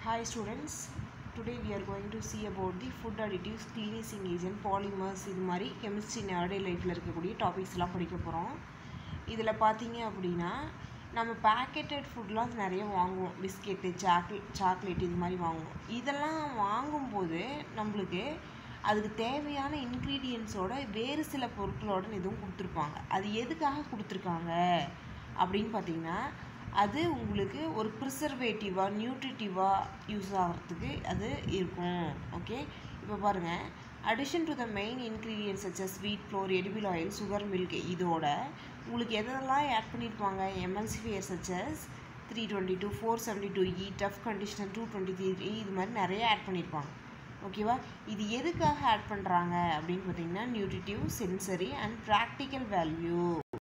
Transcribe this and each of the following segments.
Hi students, today we are going to see about the food additives, cleaning agent, polymers இது மாதிரி chemistry நேரடி லைஃப்பில் இருக்கக்கூடிய டாபிக்ஸ்லாம் படிக்க போகிறோம் இதில் பார்த்தீங்க அப்படின்னா நம்ம பேக்கெட்டட் ஃபுட்லாம் நிறைய வாங்குவோம் பிஸ்கெட்டு சாக்லேட் சாக்லேட் இது மாதிரி வாங்குவோம் இதெல்லாம் வாங்கும்போது நம்மளுக்கு அதுக்கு தேவையான இன்க்ரீடியன்ஸோட வேறு சில பொருட்களோட எதுவும் கொடுத்துருப்பாங்க அது எதுக்காக கொடுத்துருக்காங்க அப்படின்னு பார்த்தீங்கன்னா அது உங்களுக்கு ஒரு ப்ரிசர்வேட்டிவாக நியூட்ரிட்டிவாக யூஸ் ஆகிறதுக்கு அது இருக்கும் ஓகே இப்போ பாருங்கள் addition to the main ingredients சச்சஸ் வீட் floor edible oil sugar milk இதோட உங்களுக்கு எதெல்லாம் ஆட் பண்ணியிருப்பாங்க எம்எல்சிஃபியர் சச்சஸ் three twenty two four seventy two இ tough conditioner two twenty three இது மாதிரி நிறைய ஆட் பண்ணியிருப்பாங்க ஓகேவா இது எதுக்காக ஆட் பண்ணுறாங்க அப்படின்னு பார்த்தீங்கன்னா nutritive sensory and practical value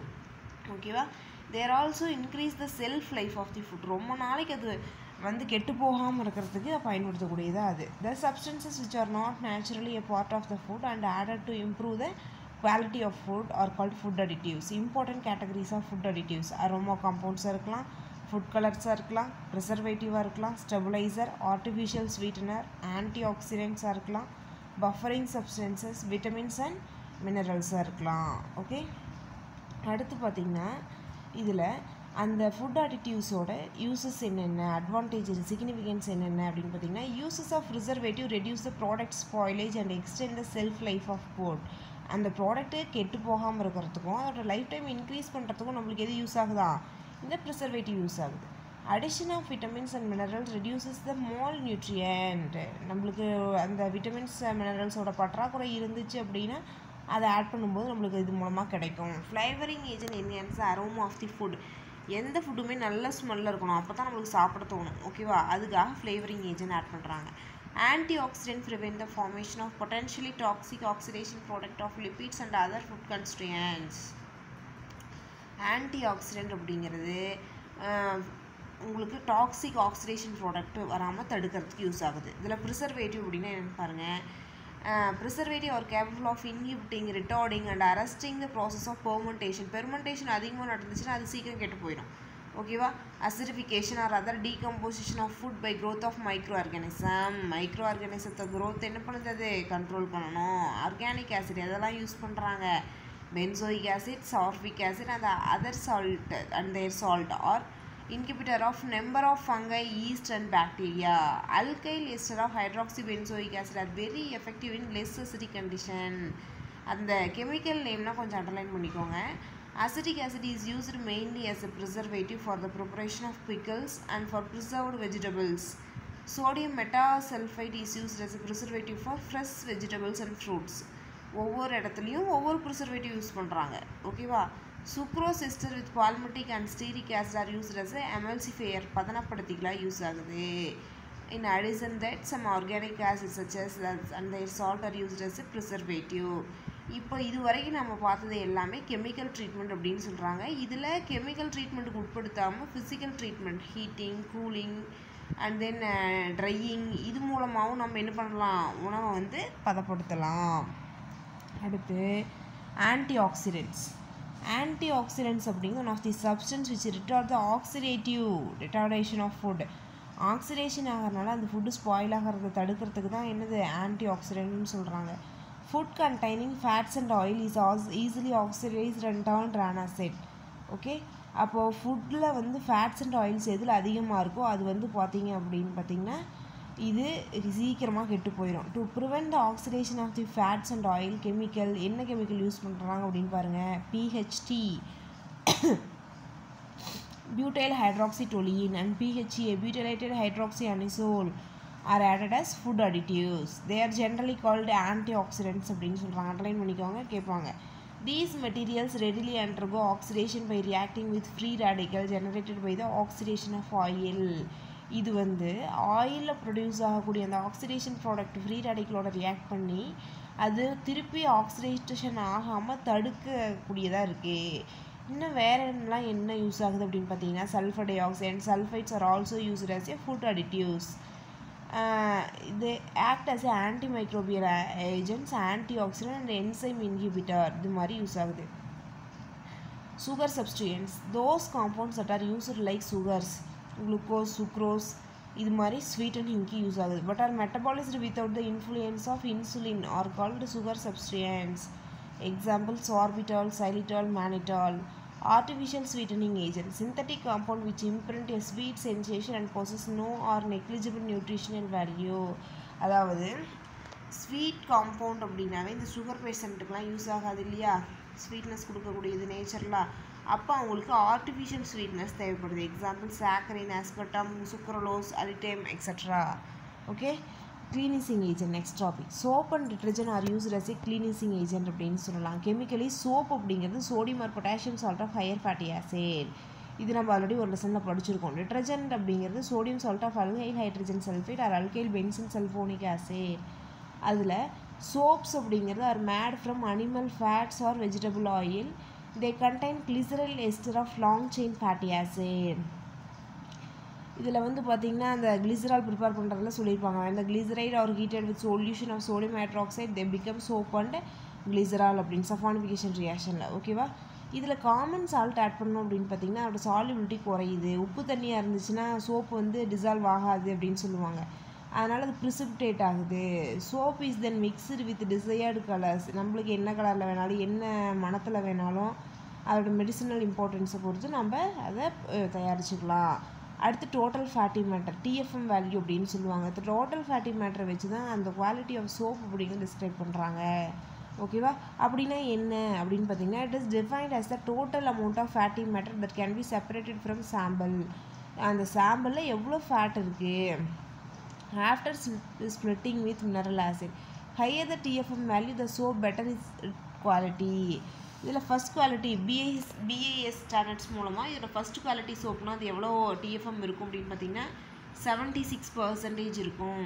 ஓகேவா there also increase the shelf life of the food ரொம்ப நாளைக்கு அது வந்து கெட்டு போகாமல் இருக்கிறதுக்கு பயன்படுத்தக்கூடியதாக அது the substances which are not naturally a part of the food and added to improve the quality of food are called food additives important categories of food additives aroma காம்பவுண்ட்ஸாக இருக்கலாம் ஃபுட் கலர்ஸாக இருக்கலாம் ப்ரிசர்வேட்டிவாக இருக்கலாம் ஸ்டெபிளைசர் ஆர்டிஃபிஷியல் ஸ்வீட்டனர் ஆன்டி ஆக்சிடென்ட்ஸாக இருக்கலாம் buffering substances vitamins and மினரல்ஸாக இருக்கலாம் ஓகே அடுத்து பார்த்திங்கன்னா இதில் அந்த ஃபுட் அடிட்டிவ்ஸோட யூசஸ் என்னென்ன அட்வான்டேஜ் சிக்னிஃபிகன்ஸ் என்னென்ன அப்படின்னு பார்த்தீங்கன்னா uses of preservative reduce the product spoilage and extend the shelf life of food அந்த ப்ராடக்ட்டு கெட்டு போகாமல் இருக்கிறதுக்கும் அதோட லைஃப் டைம் இன்க்ரீஸ் பண்ணுறதுக்கும் நம்மளுக்கு எது யூஸ் ஆகுதா இந்த ப்ரிசர்வேட்டிவ் யூஸ் ஆகுது addition of vitamins and minerals reduces the mal nutrient நம்மளுக்கு அந்த விட்டமின்ஸ் மினரல்ஸோட பற்றாக்குறை இருந்துச்சு அப்படின்னா அதை ஆட் பண்ணும்போது நம்மளுக்கு இது மூலமாக கிடைக்கும் flavouring agent enhance aroma of the food எந்த ஃபுட்டுமே நல்ல ஸ்மெல்லில் இருக்கணும் அப்போ தான் நம்மளுக்கு சாப்பிட தோணும் ஓகேவா அதுக்காக ஃப்ளேவரிங் ஏஜென்ட் ஆட் பண்ணுறாங்க anti oxidant prevent the formation of potentially toxic oxidation product of lipids and other food constituents anti oxidant அப்படிங்கிறது உங்களுக்கு டாக்ஸிக் ஆக்சிடேஷன் ப்ராடக்ட் வராமல் தடுக்கிறதுக்கு யூஸ் ஆகுது இதில் ப்ரிசர்வேட்டிவ் அப்படின்னா என்னென்னு பாருங்கள் preservative are capable of inhibiting retarding and arresting the process of fermentation fermentation அதிகமாக நடந்துச்சுன்னா அது சீக்கிரம் கெட்டு போயிடும் ஓகேவா acidification or other decomposition of food by growth of micro organism micro ஆர்கானிசத்தை க்ரோத் என்ன பண்ணுது அது கண்ட்ரோல் பண்ணணும் ஆர்கானிக் ஆசிட் அதெல்லாம் யூஸ் பண்ணுறாங்க பென்சோயிக் ஆசிட் சார்பிக் ஆசிட் அந்த other salt and their salt are inhibitor of number of fungi, yeast and bacteria. Alkyl ester of hydroxybenzoic acid are very effective in less acidic condition. அந்த chemical நேம்னா கொஞ்சம் underline பண்ணிக்கோங்க acetic acid is used mainly as a preservative for the preparation of pickles and for preserved vegetables. Sodium metasulfite is used as a preservative for fresh vegetables and fruits. ஒவ்வொரு இடத்துலையும் ஒவ்வொரு preservative use பண்ணுறாங்க ஓகேவா sucrose ester with palmitic and stearic acid are used as emulsifier பதனப்படுத்திக்கலாம் use ஆகுது இன் addition that some organic acid சச்சஸ் and their salt are used as preservative இப்போ இது வரைக்கும் நம்ம பார்த்தது எல்லாமே கெமிக்கல் ட்ரீட்மெண்ட் அப்படின்னு சொல்கிறாங்க இதில் கெமிக்கல் ட்ரீட்மெண்ட்டுக்கு உட்படுத்தாமல் physical treatment heating cooling and then drying இது மூலமாகவும் நம்ம என்ன பண்ணலாம் உணவை வந்து பதப்படுத்தலாம் அடுத்து ஆன்டி ஆக்சிடென்ட்ஸ் ஆன்டி ஆக்சிடென்ட்ஸ் அப்படிங்கிற one of the substance which retard the oxidative retardation of food oxidation ஆகிறனால அந்த ஃபுட்டு ஸ்பாயில் ஆகிறத தடுக்கிறதுக்கு தான் என்னது ஆன்டி ஆக்சிடென்ட்னு சொல்கிறாங்க food containing fats and oil is as easily oxidised and turn rancid okay அப்போது ஃபுட்டில் வந்து ஃபேட்ஸ் அண்ட் ஆயில்ஸ் எதில் அதிகமாக இருக்கோ அது வந்து பார்த்தீங்க அப்படின்னு பார்த்தீங்கன்னா இது சீக்கிரமாக கெட்டு போயிடும் to prevent the oxidation of the fats and oil chemical என்ன கெமிக்கல் யூஸ் பண்ணுறாங்க அப்படின்னு பாருங்கள் BHT butyl hydroxytoluene and BHA butylated hydroxy anisole are added as food additives they are generally called anti oxidants அப்படின்னு சொல்கிறாங்க underline பண்ணிக்கோங்க கேட்பாங்க These materials readily undergo oxidation by reacting with free radical generated by the oxidation of oil. இது வந்து ஆயிலில் produce ஆகக்கூடிய அந்த oxidation product free ரேடிக்கலோட ரியாக்ட் பண்ணி அது திருப்பி ஆக்சிடேஷன் ஆகாமல் தடுக்கக்கூடியதாக இருக்குது இன்னும் வேறு என்னலாம் என்ன யூஸ் ஆகுது அப்படின்னு பார்த்தீங்கன்னா sulphur di oxide sulphites are also used as a food additives இது act as a anti microbial agents anti oxidant and enzyme inhibitor இது மாதிரி யூஸ் ஆகுது sugar substitutes those compounds that are used like sugars glucose sucrose இது மாதிரி ஸ்வீட்டனிங்க்கு use ஆகுது but are metabolised without the influence of insulin are called sugar substitutes example sorbitol xylitol mannitol artificial sweetening agent synthetic compound which imprint a sweet sensation and possess no or negligible nutritional value அதாவது sweet compound அப்படின்னாவே இந்த sugar பேஷண்ட்டுக்கெலாம் use ஆகாது இல்லையா sweetness கொடுக்கக்கூடியது நேச்சர்லாம் அப்போ அவங்களுக்கு artificial sweetness தேவைப்படுது example saccharin aspartame sucralose alitame extra okay cleansing agent next topic soap and detergent are use as a cleansing agent அப்படின்னு சொல்லலாம் கெமிக்கலி சோப் அப்படிங்கிறது sodium or potassium salt of higher fatty acid இது நம்ம already ஒரு லெசனில் படிச்சிருக்கோம் detergent அப்படிங்கிறது sodium salt of alkyl hydrogen sulphate or alkyl benzene sulphonic acid அதில் சோப்ஸ் அப்படிங்கிறது are made from animal fats or vegetable oil they contain glycerol ester of long chain fatty acid இதில் வந்து பார்த்திங்கன்னா அந்த கிளிசரால் ப்ரிப்பேர் பண்ணுறதுல சொல்லியிருப்பாங்க அந்த glyceride are heated with solution of sodium hydroxide they become soap and glycerol அப்படின்னு saponification ரியாக்ஷனில் ஓகேவா இதில் காமன் சால்ட் ஆட் பண்ணோம் அப்படின்னு பார்த்தீங்கன்னா அதோட சாலிபிலிட்டி குறையுது உப்பு தண்ணியாக இருந்துச்சுன்னா சோப்பு வந்து டிசால்வ் ஆகாது அப்படின்னு சொல்லுவாங்க அதனால் அது ப்ரிசிப்டேட் ஆகுது soap is then mixed with desired colours நம்மளுக்கு என்ன கலரில் வேணாலும் என்ன மணத்தில் வேணாலும் அதோட மெடிசினல் இம்பார்ட்டன்ஸை பொறுத்து நம்ம அதை தயாரிச்சுக்கலாம் அடுத்து total fatty matter TFM value அப்படின்னு சொல்லுவாங்க இந்த டோட்டல் ஃபேட்டி மேட்டரை வச்சு தான் அந்த குவாலிட்டி ஆஃப் சோப் அப்படிங்கிறது டிஸ்கிரைப் பண்ணுறாங்க ஓகேவா அப்படின்னா என்ன அப்படின்னு பார்த்தீங்கன்னா it is defined as the total amount of fatty matter that can be separated from sample அந்த சாம்பிளில் எவ்வளோ ஃபேட் இருக்குது after splitting with mineral acid higher the TFM value the soap better is quality இதில் first quality BIS BIS standards மூலமாக இதோட first quality சோப்னா அது எவ்வளோ TFM இருக்கும் அப்படின்னு பார்த்தீங்கன்னா செவன்ட்டி சிக்ஸ் பர்சன்டேஜ் இருக்கும்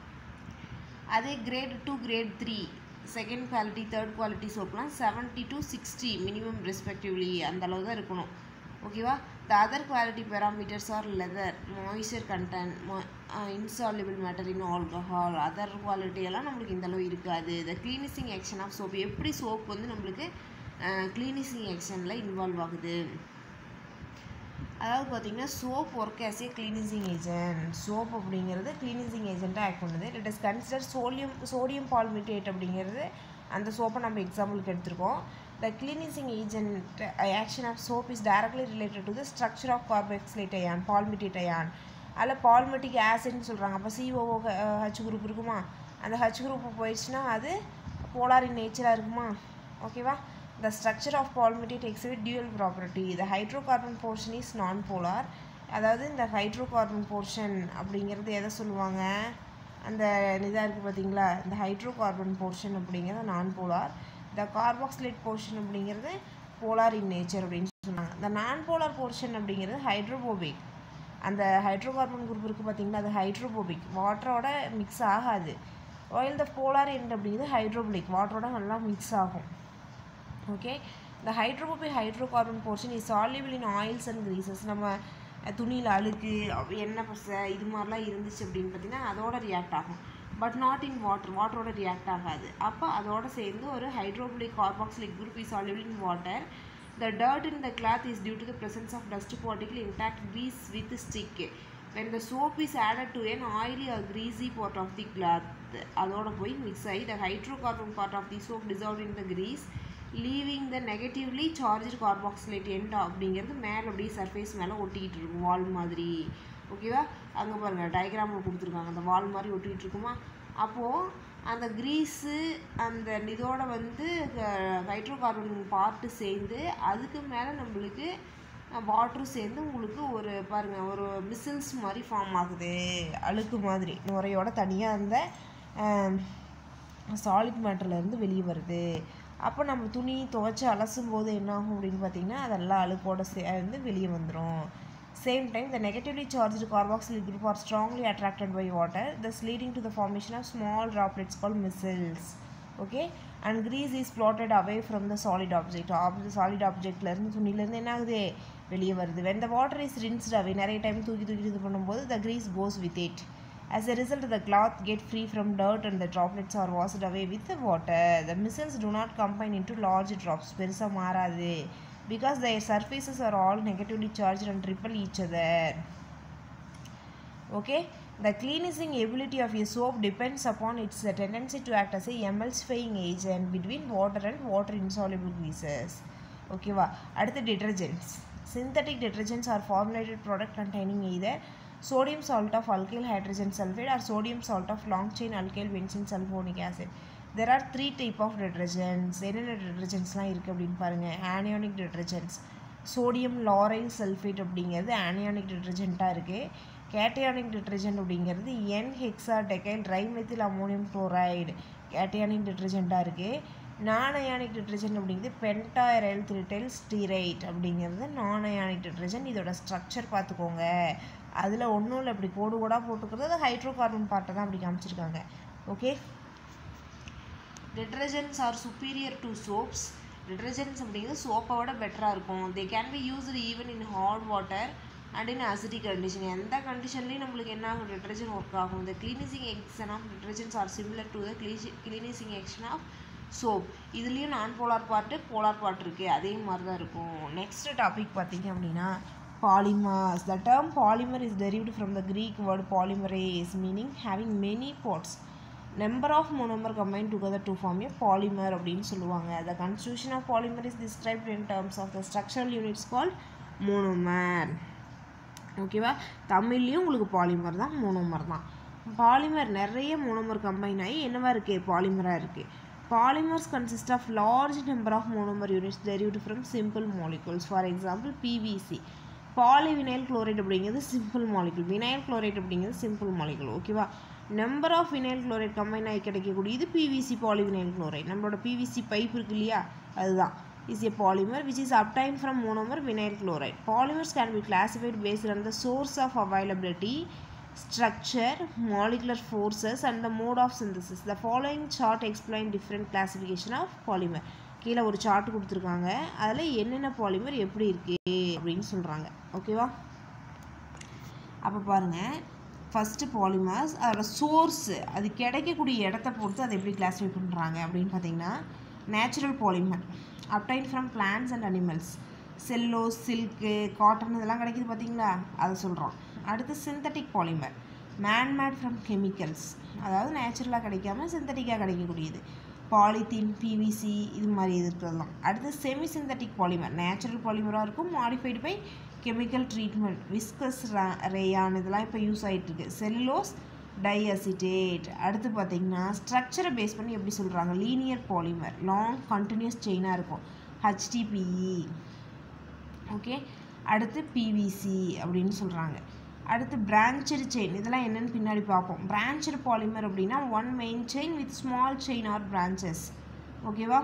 அதே grade two grade three second quality third quality சோப்லாம் seventy to sixty minimum respectively அந்த அளவு தான் இருக்கணும் ஓகேவா the other quality parameters are lather moisture content insoluble matter in alcohol other குவாலிட்டியெல்லாம் நம்மளுக்கு இந்த அளவு இருக்காது the cleansing action of soap எப்படி சோப் வந்து நம்மளுக்கு கிளீனிசிங் ஆக்ஷனில் இன்வால்வ் ஆகுது அதாவது பார்த்திங்கன்னா soap work as a cleansing agent soap அப்படிங்கிறது கிளீனிசிங் ஏஜென்ட்டாக ஆக்ட் பண்ணுது it is consider sodium sodium palmitate அப்படிங்கிறது அந்த சோப்பை நம்ம எக்ஸாம்பிளுக்கு எடுத்திருக்கோம் the cleansing agent action of soap is directly related to the structure of carboxylate ion palmitate ion அதில் பால்மெட்டிக் ஆசிட்னு சொல்கிறாங்க அப்போ சிஓஓ ஹச் குரூப் இருக்குமா அந்த ஹச் குரூப் போயிடுச்சுன்னா அது போலார் இன் நேச்சராக இருக்குமா ஓகேவா The structure of palmitate exhibit dual property. The hydrocarbon portion is non-polar. அதாவது இந்த ஹைட்ரோகார்பன் போர்ஷன் அப்படிங்கிறது எதை சொல்லுவாங்க அந்த இதாக இருக்குது பார்த்தீங்களா இந்த ஹைட்ரோகார்பன் போர்ஷன் அப்படிங்கிறது non polar the carboxylate portion அப்படிங்கிறது போலார் இன் நேச்சர் அப்படின்னு சொன்னாங்க இந்த நான் போலார் போர்ஷன் அப்படிங்கிறது ஹைட்ரோபோபிக் அந்த ஹைட்ரோகார்பன் குரூப் இருக்குது பார்த்தீங்களா அது ஹைட்ரோபோபிக் வாட்டரோட மிக்ஸ் ஆகாது ஆயில் த போலார் எண்ட் அப்படிங்கிறது ஹைட்ரோபிளிக் வாட்டரோட நல்லா மிக்ஸ் ஆகும் ஓகே இந்த hydrophobic hydrocarbon portion is soluble in oils and greases நம்ம துணியில் அழுக்கு எண்ணெய் பசை இது மாதிரிலாம் இருந்துச்சு அப்படின்னு பார்த்தீங்கன்னா அதோட ரியாக்ட் ஆகும் பட் நாட் இன் வாட்டர் வாட்டரோட ரியாக்ட் ஆகாது அப்போ அதோட சேர்ந்து ஒரு hydrophilic carboxylic group is soluble in water the dirt in the cloth is due to the presence of dust particle intact grease with stick when the soap is added to an oily or greasy part of the cloth அதோட போய் mix ஆகி the hydrocarbon part of the soap dissolved in the grease leaving the negatively charge carboxylate end அப்படிங்கிறது மேலே அப்படியே surface மேலே ஒட்டிக்கிட்டு இருக்கும் வால் மாதிரி ஓகேவா அங்கே பாருங்கள் டயக்ராமில் கொடுத்துருக்காங்க அந்த வால் மாதிரி ஒட்டிகிட்டு இருக்குமா அப்போது அந்த க்ரீஸு அந்த இதோட வந்து ஹைட்ரோகார்பன் பார்ட்டு சேர்ந்து அதுக்கு மேலே நம்மளுக்கு வாட்டரும் சேர்ந்து உங்களுக்கு ஒரு பாருங்கள் ஒரு மிசில்ஸ் மாதிரி ஃபார்ம் ஆகுது அழுக்கு மாதிரி நுரையோட தனியாக அந்த சாலிட் மேட்டர்லேருந்து வெளியே வருது அப்போ நம்ம துணி துவைச்சி அலசும் போது என்ன ஆகும் அப்படின்னு பார்த்தீங்கன்னா அதெல்லாம் அழுக்கோட சேர்ந்து வெளியே வந்துடும் same time the negatively charged carboxylic group are strongly attracted by water thus leading to the formation of small droplets called micelles okay and grease is plotted away from the solid object object solid ஆப்ஜெக்ட்லேருந்து துணியிலேருந்து என்ன ஆகுது வெளியே வருது when the water is rinsed away நிறைய time தூக்கி தூக்கி இது பண்ணும்போது the grease goes with it as a result the cloth get free from dirt and the droplets are washed away with the water the missiles do not combine into large drops பெருசாக மாறாது because their surfaces are all negatively charged and repel each other okay The cleansing ability of a soap depends upon its tendency to act as a emulsifying agent between water and water insoluble greases. ஓகேவா அடுத்து detergents synthetic detergents are formulated product containing either sodium salt of alkyl hydrogen sulfate or sodium salt of long chain alkyl benzene sulfonic acid there are three type of detergents என்னென்ன டிட்டர்ஜென்ட்ஸ்லாம் இருக்குது அப்படின்னு பாருங்கள் anionic detergents sodium lauryl sulphate அப்படிங்கிறது anionic டிட்டர்ஜென்ட்டாக இருக்குது cationic detergent அப்படிங்கிறது N hexadecyl trimethyl ammonium chloride cationic டிட்டர்ஜென்ட்டாக இருக்குது நான் அயானிக் டிட்டர்ஜென்ட் அப்படிங்கிறது பென்டாயரைல் த்ரிட்டைல் ஸ்டீரைட் அப்படிங்கிறது நான் அயானிக் டிட்டர்ஜென்ட் இதோட ஸ்ட்ரக்சர் பார்த்துக்கோங்க அதில் ஒன்றும் இல்லை இப்படி கோடு கோடாக போட்டுக்கிறது அது ஹைட்ரோ கார்பன் பார்ட்டை தான் அப்படி காமிச்சிருக்காங்க okay detergents are superior to soaps detergents அப்படிங்கிறது சோப்பை விட பெட்டராக இருக்கும் they can be used even in hot water and in acidic condition எந்த கண்டிஷன்லேயும் நம்மளுக்கு என்ன ஆகும் டிட்டர்ஜென்ட் ஒர்க் ஆகும் இந்த cleansing action of detergents are similar to the கிளீசி கிளீனிசிங் எக்ஷன் ஆஃப் சோப் இதுலேயும் non polar part polar part இருக்குது அதே மாதிரி தான் இருக்கும் நெக்ஸ்ட் டாபிக் பார்த்தீங்க அப்படின்னா polymers the term polymer is derived from the Greek word polymerase meaning having many parts number of monomer combined together to form a polymer அப்படின்னு சொல்லுவாங்க the constitution of polymer is described in terms of the structural units called monomer ஓகேவா தமிழ்லேயும் உங்களுக்கு polymer தான் monomer தான் polymer நிறைய monomer combine ஆகி என்னவா இருக்குது பாலிமராக இருக்குது polymers consist of large number of monomer units derived from simple molecules for example PVC polyvinyl chloride அப்படிங்கிறது சிம்பிள் மாலிகுல் வினைல் குளோரைட் அப்படிங்கிறது சிம்பிள் மாலிகுல் ஓகேவா number of vinyl chloride combine ஆகி கிடைக்கக்கூடியது பிவிசி பாலிவினைல் குளோரைட் நம்மளோட PVC pipe இருக்கு இல்லையா அதுதான் is a polymer which is obtained from monomer vinyl chloride. Polymers can be classified based on the source of availability, structure, molecular forces and the mode of synthesis. The following chart explain different classification of polymer. கீழே ஒரு chart கொடுத்துருக்காங்க அதில் என்னென்ன polymer எப்படி இருக்கு அப்படின்னு சொல்கிறாங்க ஓகேவா அப்போ பாருங்கள் ஃபஸ்ட்டு பாலிமர்ஸ் அதோட சோர்ஸு அது கிடைக்கக்கூடிய இடத்த பொறுத்து அதை எப்படி கிளாஸிஃபை பண்ணுறாங்க அப்படின்னு பார்த்தீங்கன்னா natural polymer obtained from plants and animals செல்லோ சில்க்கு காட்டன் இதெல்லாம் கிடைக்குது பார்த்தீங்களா அதை சொல்கிறோம் அடுத்து synthetic polymer manmade from chemicals அதாவது நேச்சுரலாக கிடைக்காம சிந்தட்டிக்காக கிடைக்கக்கூடியது பாலித்தீன் பிவிசி இது மாதிரி இருக்கிறதெல்லாம் அடுத்து செமி சிந்தட்டிக் பாலிமர் நேச்சுரல் பாலிமராக இருக்கும் modified by chemical treatment viscose rayon இதெல்லாம் இப்போ யூஸ் ஆகிட்டுருக்கு செல்லுலோஸ் டைஅசிட்டேட் அடுத்து பார்த்தீங்கன்னா ஸ்ட்ரக்சரை பேஸ் பண்ணி எப்படி சொல்கிறாங்க லீனியர் பாலிமர் லாங் கண்டினியூஸ் செயினாக இருக்கும் ஹச்டிபிஇ ஓகே அடுத்து பிவிசி அப்படின்னு சொல்கிறாங்க அடுத்து பிரான்ச்சடு செயின் இதெல்லாம் என்னென்னு பின்னாடி பார்ப்போம் பிரான்ச்சடு பாலிமர் அப்படின்னா one main chain with small chain or branches ஓகேவா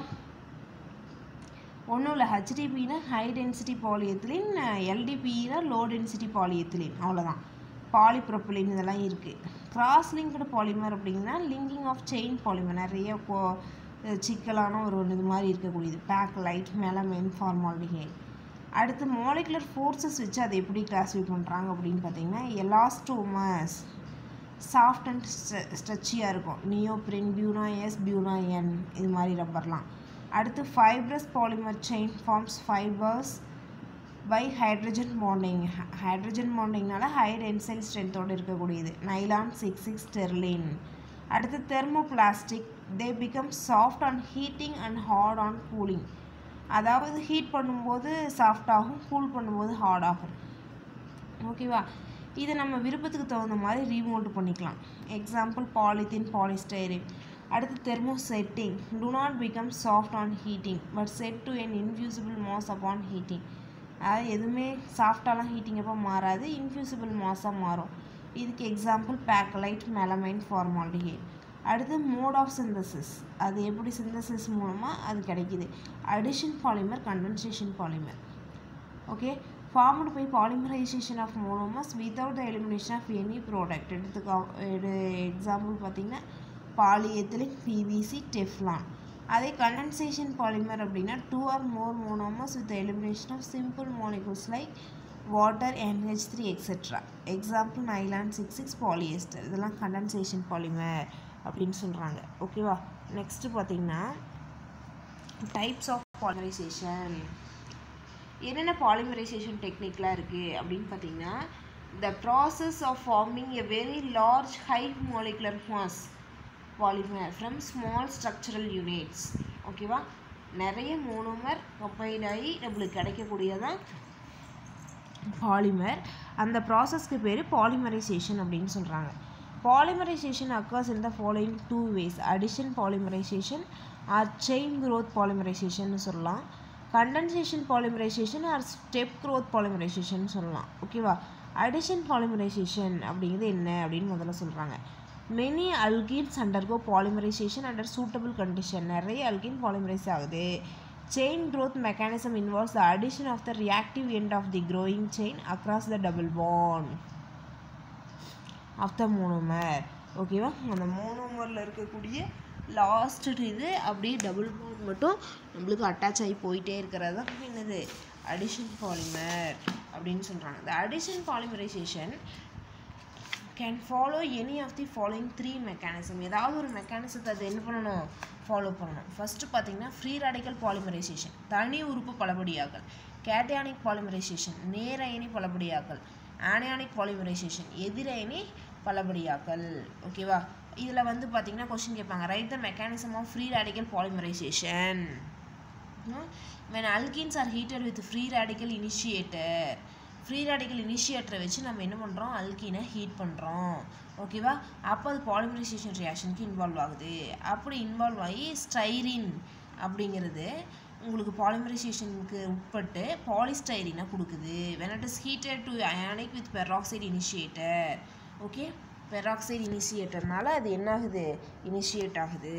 ஒன்றும் இல்லை ஹெச்டிபின்னா ஹை டென்சிட்டி பாலியத்திலின் எல்டிபினா லோ டென்சிட்டி பாலியத்திலின் அவ்வளோதான் பாலிப்ரொப்பிலின் இதெல்லாம் இருக்குது கிராஸ் லிங்க்டு பாலிமர் அப்படின்னா லிங்கிங் ஆஃப் செயின் பாலிமர் நிறைய கோ சிக்கலான ஒரு இது மாதிரி இருக்கக்கூடியது பேக் லைட் மெலமைன் ஃபார்மால்டிஹைட் அடுத்து மாலிகுலர் ஃபோர்ஸஸ் வச்சு அதை எப்படி கிளாஸிஃபை பண்ணுறாங்க அப்படின்னு பார்த்தீங்கன்னா எலாஸ்டோமஸ் சாஃப்ட் அண்ட் ஸ்ட்ரெச்சியாக இருக்கும் நியோப்ரின் பியூனா எஸ் பியூனா என் இது மாதிரி ரப்பர்லாம் அடுத்து fibrous polymer chain forms fibres by hydrogen bonding hydrogen பாண்டிங்னால ஹை டென்சைல் ஸ்ட்ரென்த்தோடு இருக்கக்கூடியது நைலான் சிக்ஸ் சிக்ஸ் ஸ்டெர்லின் அடுத்து thermoplastic they become soft on heating and hard on cooling அதாவது ஹீட் பண்ணும்போது சாஃப்ட் ஆகும் கூல் பண்ணும்போது ஹார்ட் ஆகும் ஓகேவா இதை நம்ம விருப்பத்துக்கு தகுந்த மாதிரி ரீமோட் பண்ணிக்கலாம் எக்ஸாம்பிள் பாலித்தீன் பாலிஸ்டைரின் அடுத்து thermosetting do not become soft on heating but set to an infusible mass upon heating அதாவது எதுவுமே சாஃப்டாலாம் ஹீட்டிங் அப்போ மாறாது இன்ஃபியூசிபிள் மாஸாக மாறும் இதுக்கு எக்ஸாம்பிள் பேக்கலைட் மெலமைன் ஃபார்மால்டிஹைட் அடுத்து மோட் ஆஃப் சிந்தசிஸ் அது எப்படி சிந்தசிஸ் மூலமாக அது கிடைக்கிது addition polymer condensation polymer okay formed by polymerisation of monomers without the elimination of any product எடுத்துக்கா எடு எக்ஸாம்பிள் பார்த்தீங்கன்னா பாலிஎத்திலிக் பிவிசி டெஃப்லான் அதே கண்டென்சேஷன் பாலிமர் அப்படின்னா two or more monomers with elimination of simple molecules like water NH three et cetera example nylon six six polyester இதெல்லாம் condensation polymer அப்படின்னு சொல்கிறாங்க ஓகேவா next பார்த்தீங்கன்னா டைப்ஸ் ஆஃப் பாலிமரைசேஷன் என்னென்ன polymerisation டெக்னிக்லாம் இருக்குது அப்படின்னு பார்த்தீங்கன்னா the process of forming a very large high molecular mass polymer from small structural units ஓகேவா நிறைய மோனோமர் கம்பைன் ஆகி நம்மளுக்கு கிடைக்கக்கூடியதான் பாலிமர் அந்த ப்ராசஸ்க்கு பேர் பாலிமரைசேஷன் அப்படின்னு சொல்கிறாங்க polymerisation occurs in the following two ways addition polymerisation or chain growth polymerisation சொல்லலாம் condensation polymerisation or step growth polymerisation சொல்லலாம் ஓகேவா அடிஷன் பாலிமரைசேஷன் அப்படிங்கிறது என்ன அப்படின்னு முதல்ல சொல்கிறாங்க many alkenes undergo polymerisation under suitable condition நிறைய அல்கீன் பாலிமரைஸ் ஆகுது chain growth mechanism involves the addition of the reactive end of the growing chain across the double bond of the monomer ஓகேவா அந்த மோனோமரில் இருக்கக்கூடிய லாஸ்ட் இது அப்படியே double bond மட்டும் நம்மளுக்கு attach ஆகி போயிட்டே இருக்கிறது தான் என்னது அடிஷன் பாலிமர் அப்படின்னு சொல்கிறாங்க இந்த addition polymerisation can follow any of the following three mechanism ஏதாவது ஒரு மெக்கானிசத்தை அது என்ன பண்ணணும் ஃபாலோ பண்ணணும் ஃபஸ்ட்டு பார்த்தீங்கன்னா ஃப்ரீ ரேடிக்கல் பாலிமரைசேஷன் தனி உறுப்பு பலபடியாக்கல் கேட்டயானிக் பாலிமரைசேஷன் நேர் அயனி பலபடியாக்கல் ஆனியானிக் பாலிமரைசேஷன் எதிரயனி பலபடியாக்கல் ஓகேவா இதில் வந்து பார்த்தீங்கன்னா கொஸ்டின் கேட்பாங்க write the mechanism of free radical polymerisation when alkenes are heated with free radical initiator free radical இனிஷியேட்டரை வச்சு நம்ம என்ன பண்ணுறோம் அல்கீனை ஹீட் பண்ணுறோம் ஓகேவா அப்போ அது பாலிமரைசேஷன் ரியாக்ஷனுக்கு இன்வால்வ் ஆகுது அப்படி இன்வால்வ் ஆகி ஸ்டைரின் அப்படிங்கிறது உங்களுக்கு பாலிமரைசேஷனுக்கு உட்பட்டு பாலிஸ்டைரினை கொடுக்குது when it is heated to ionic with peroxide initiator okay peroxide இனிஷியேட்டர்னால அது என்ன ஆகுது இனிஷியேட் ஆகுது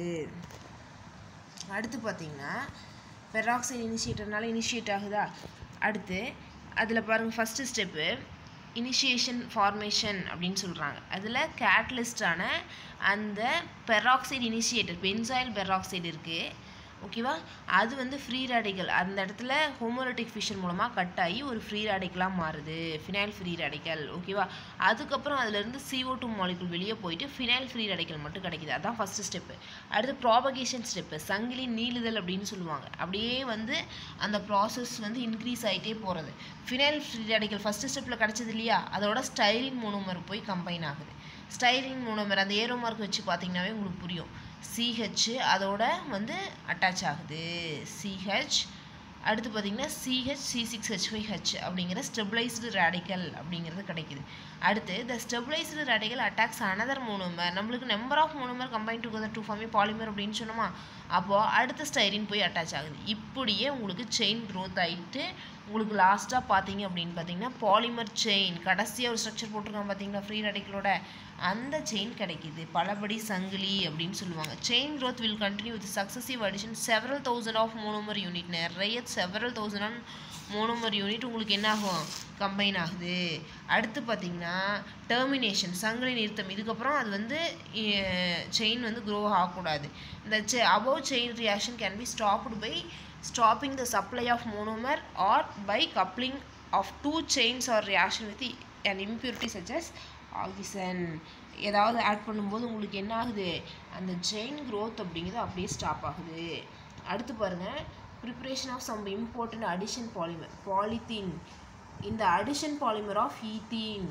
அடுத்து பார்த்தீங்கன்னா பெராக்சைடு இனிஷியேட்டர்னால இனிஷியேட் ஆகுதா அடுத்து அதில் பாருங்கள் ஃபஸ்ட்டு ஸ்டெப்பு இனிஷியேஷன் ஃபார்மேஷன் அப்படின்னு சொல்கிறாங்க அதில் கேட்டலிஸ்டான அந்த பெராக்சைடு இனிஷியேட்டர் பென்சாயில் பெராக்சைடு இருக்குது ஓகேவா அது வந்து ஃப்ரீ ரேடிக்கல் அந்த இடத்துல ஹோமோலிட்டிக் ஃபிஷன் மூலமாக கட் ஆகி ஒரு ஃப்ரீ ரேடிக்கலாக மாறுது ஃபினைல் ஃப்ரீ ரேடிக்கல் ஓகேவா அதுக்கப்புறம் அதுலேருந்து CO2 டூ மாலிகுல் வெளியே போயிட்டு ஃபினைல் ஃப்ரீ ரேடிக்கல் மட்டும் கிடைக்குது அதான் ஃபஸ்ட்டு ஸ்டெப்பு அடுத்து ப்ராபகேஷன் ஸ்டெப்பு சங்கிலி நீளுதல் அப்படின்னு சொல்லுவாங்க அப்படியே வந்து அந்த ப்ராசஸ் வந்து இன்க்ரீஸ் ஆகிட்டே போகிறது ஃபினைல் ஃப்ரீ ரேடிக்கல் ஃபஸ்ட்டு ஸ்டெப்பில் கிடச்சது இல்லையா அதோட ஸ்டைரின் மோனோமர் போய் கம்பைன் ஆகுது ஸ்டைரின் மோனோமர் அந்த ஏரோ மார்க் வச்சு பார்த்தீங்கன்னாவே உங்களுக்கு புரியும் சிஹெச் அதோட வந்து அட்டாச் ஆகுது சிஹெச் அடுத்து பார்த்தீங்கன்னா CH C six H five H அப்படிங்கிற ஸ்டெபிளைஸ்டு ரேடிக்கல் அப்படிங்கிறது கிடைக்குது அடுத்து the stabilised radical attacks another monomer நம்மளுக்கு number of monomer combine together to form a polymer அப்படின்னு சொன்னோமா அப்போது அடுத்த ஸ்டைரின் போய் அட்டாச் ஆகுது இப்படியே உங்களுக்கு செயின் க்ரோத் ஆகிட்டு உங்களுக்கு லாஸ்ட்டாக பார்த்தீங்க அப்படின்னு பார்த்தீங்கன்னா பாலிமர் செயின் கடைசியாக ஒரு ஸ்ட்ரக்சர் போட்டிருக்காங்க பார்த்தீங்களா ஃப்ரீ ரேடிக்கலோட அந்த செயின் கிடைக்குது பலபடி சங்கிலி அப்படின்னு சொல்லுவாங்க chain growth will continue with successive addition several thousand of monomer unit நிறைய several thousand on monomer unit உங்களுக்கு என்ன ஆகும் கம்பைன் ஆகுது அடுத்து பார்த்தீங்கன்னா டெர்மினேஷன் சங்கிலி நிறுத்தம் இதுக்கப்புறம் அது வந்து செயின் வந்து க்ரோ ஆகக்கூடாது இந்த செ above chain reaction can be stopped by stopping the supply of monomer or by coupling of two chains or reaction with an impurity such as oxygen ஏதாவது ஆட் பண்ணும்போது உங்களுக்கு என்ன ஆகுது அந்த செயின் growth அப்படிங்கிறது அப்படியே ஸ்டாப் ஆகுது அடுத்து பாருங்கள் preparation of some important addition polymer polythene இந்த அடிஷன் பாலிமர் ஆஃப் ஈத்தீன்